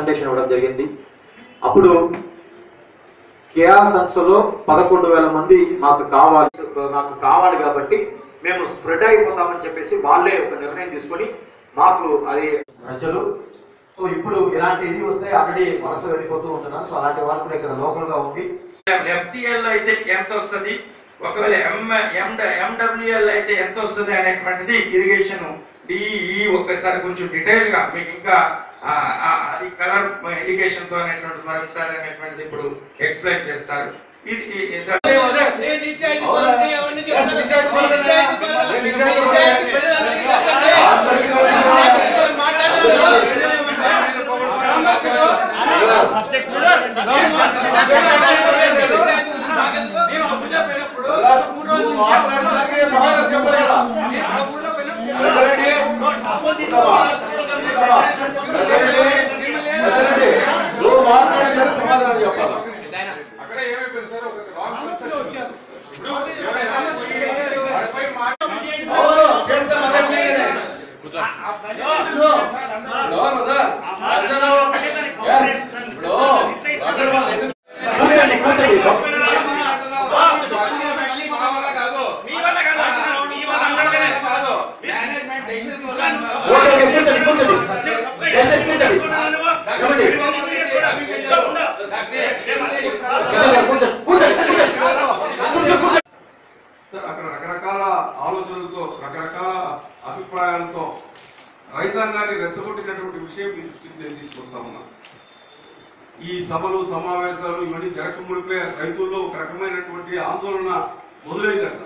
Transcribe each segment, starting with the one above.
Recommendation ఇవ్వడం జరిగింది అప్పుడు కేఆర్ సంస్థలో పదకొండు వేల మంది మాకు కావాలి మాకు కావాలి కాబట్టి మేము స్ప్రెడ్ అయిపోతామని చెప్పేసి వాళ్ళే ఒక నిర్ణయం తీసుకొని మాకు అది ప్రజలు సో ఇప్పుడు ఇలాంటి ఇది వస్తే ఆల్రెడీ వలస వెళ్ళిపోతూ ఉంటున్నారు సో అలాంటి వాళ్ళు కూడా ఇక్కడ లోకల్ గా ఉండి ఎఫ్టిఎల్ అయితే ఎంత వస్తుంది ఒకవేళ ఎం ఎండబ్ల్యూఎల్ అయితే ఎంత వస్తుంది అనేటువంటిది ఇరిగేషన్ డిఈ ఒక్కసారి కొంచెం డీటెయిల్ గా మీకు ఇంకా ఆ, ఆ, అది కలర్ ఇరిగేషన్ తో అనేటువంటి మరొకసారి అనేటువంటిది ఇప్పుడు ఎక్స్ప్లెయిన్ చేస్తారు ఇది ఈ- ఈ- నేను నిశ్చయిత పరుణ్ణి ఎవరిని చెప్తాను? నేను నిశ్చయిత పరుణ్ణి. నేను నిశ్చయిత పరుణ్ణి. మాట్లాడాలి. నువ్వు మాట్లాడిన సమాధానం చెప్పాలి అక్కడ ఏమైపోయింది సార్ ఒక రాంగ్ పర్సన్ వచ్చారు ఇప్పుడు ఎవరైనా పోయి వాడిపై మాట అవును చేస్తాం అదే మీరే. ఇప్పుడు, ఇప్పుడు కదా, అర్జును, yes, ఇప్పుడు అక్కడ వాళ్ళు ఎందుకు కూర్చోండి కూర్చోండి కావాలా కాదు మీ వల్ల కాదు అంటున్నాను. మీ వల్ల అంటలేదే. కాదు మేనేజ్మెంట్ డెసిషన్స్ వల్ల ఓకే, ఓకే, కూర్చోండి కూర్చోండి దయచేసి కూర్చోండి ఏమండి? కూర్చోండి కూర్చోండి కూర్చోండి కూర్చోండి సార్ అక్కడ రకరకాల ఆలోచనలతో రకరకాల అభిప్రాయాలతో రైతాంగాన్ని రెచ్చగొట్టినటువంటి విషయం మీ దృష్టికి నేను తీసుకొస్తా ఉన్నా ఈ సభలు సమావేశాలు ఇవన్నీ జరగకముడిపే రైతుల్లో ఒక రకమైనటువంటి ఆందోళన మొదలైందంట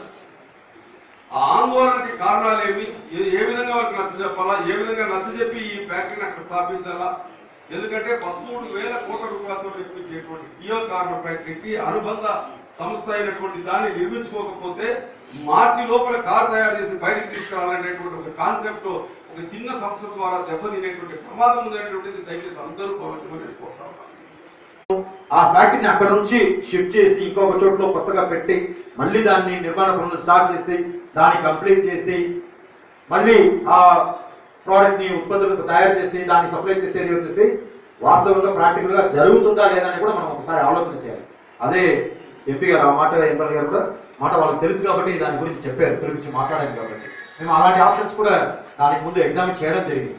ఆ ఆందోళనకి కారణాలు ఏమి ఏ- ఏ విధంగా వారికి నచ్చ చెప్పాలా ఏ విధంగా నచ్చ చెప్పి ఈ ఫ్యాక్టరీని అక్కడ స్థాపించాలా ఎందుకంటే పదమూడు వేల కోట్ల రూపాయలతో నిర్మించేటువంటి కియో కార్బన్ ఫ్యాక్టరీకి అనుబంధ సంస్థ అయినటువంటి దాన్ని నిర్మించుకోకపోతే మార్చి లోపల కారు తయారు చేసి బయటకు తీసుకురావాలనేటువంటి ఒక కాన్సెప్ట్ ఒక చిన్న సంస్థ ద్వారా దెబ్బతినేటువంటి ప్రమాదం ఉందనేటువంటిది దయచేసి అందరూ గమనించమని కోరుతా ఉన్నాను. ఆ ఫ్యాక్టరీని అక్కడ నుంచి షిఫ్ట్ చేసి ఇంకొక చోట్లో కొత్తగా పెట్టి మళ్ళీ దాన్ని నిర్మాణ పనులు స్టార్ట్ చేసి దాన్ని కంప్లీట్ చేసి మళ్ళీ ఆ ప్రోడక్ట్ ని ఉత్పత్తులకు తయారు చేసి దాన్ని సప్లై చేసేది వచ్చేసి వాస్తవంగా ప్రాక్టికల్ గా జరుగుతుందా లేదా అని కూడా మనం ఒకసారి ఆలోచన చేయాలి అదే ఎంపీ గారు ఆ మాట ఎంపీ గారు కూడా మాట వాళ్ళకి తెలుసు కాబట్టి దాని గురించి చెప్పారు పిలిపించి మాట్లాడారు కాబట్టి మేము అలాంటి ఆప్షన్స్ కూడా దానికి ముందు ఎగ్జామిన్ చేయడం జరిగింది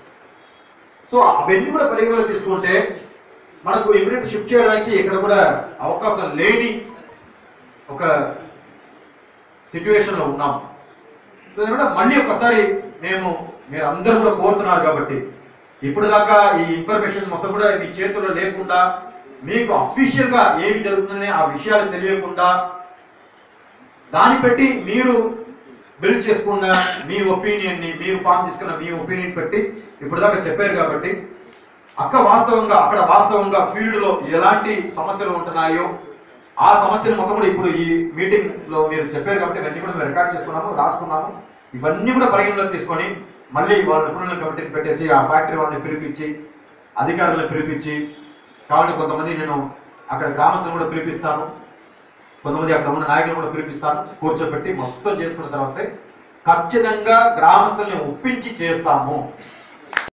సో అవన్నీ కూడా పరిగణలో తీసుకుంటే మనకు ఇమీడియట్ షిఫ్ట్ చేయడానికి ఇక్కడ కూడా అవకాశం లేని ఒక సిచ్యువేషన్లో ఉన్నాం సో ఇది కూడా మళ్ళీ ఒకసారి మేము మీరు అందరూ కూడా కోరుతున్నారు కాబట్టి ఇప్పుడు దాకా ఈ ఇన్ఫర్మేషన్ మొత్తం కూడా మీ చేతుల్లో లేకుండా మీకు అఫీషియల్ గా ఏమి జరుగుతుందనే ఆ విషయాలు తెలియకుండా దాన్ని పెట్టి మీరు బిల్డ్ చేసుకున్న మీ ఒపీనియన్ ని మీరు ఫామ్ చేసుకున్న మీ ఒపీనియన్ పెట్టి ఇప్పుడు దాకా చెప్పారు కాబట్టి అక్క వాస్తవంగా అక్కడ వాస్తవంగా ఫీల్డ్ లో ఎలాంటి సమస్యలు ఉంటున్నాయో ఆ సమస్యలు మొత్తం కూడా ఇప్పుడు ఈ మీటింగ్ లో మీరు చెప్పారు కాబట్టి ఇవన్నీ కూడా మేము రికార్డ్ చేసుకున్నాము రాసుకున్నాము ఇవన్నీ కూడా పరిగణలోకి తీసుకొని మళ్ళీ వాళ్ళ నిపుణుల కమిటీని పెట్టేసి ఆ ఫ్యాక్టరీ వాళ్ళని పిలిపించి అధికారులను పిలిపించి కాబట్టి కొంతమంది నేను అక్కడ గ్రామస్తులను కూడా పిలిపిస్తాను కొంతమంది అక్కడ ఉన్న నాయకులు కూడా పిలిపిస్తాను కూర్చోబెట్టి మొత్తం చేసుకున్న తర్వాత ఖచ్చితంగా గ్రామస్తుల్ని ఒప్పించి చేస్తాము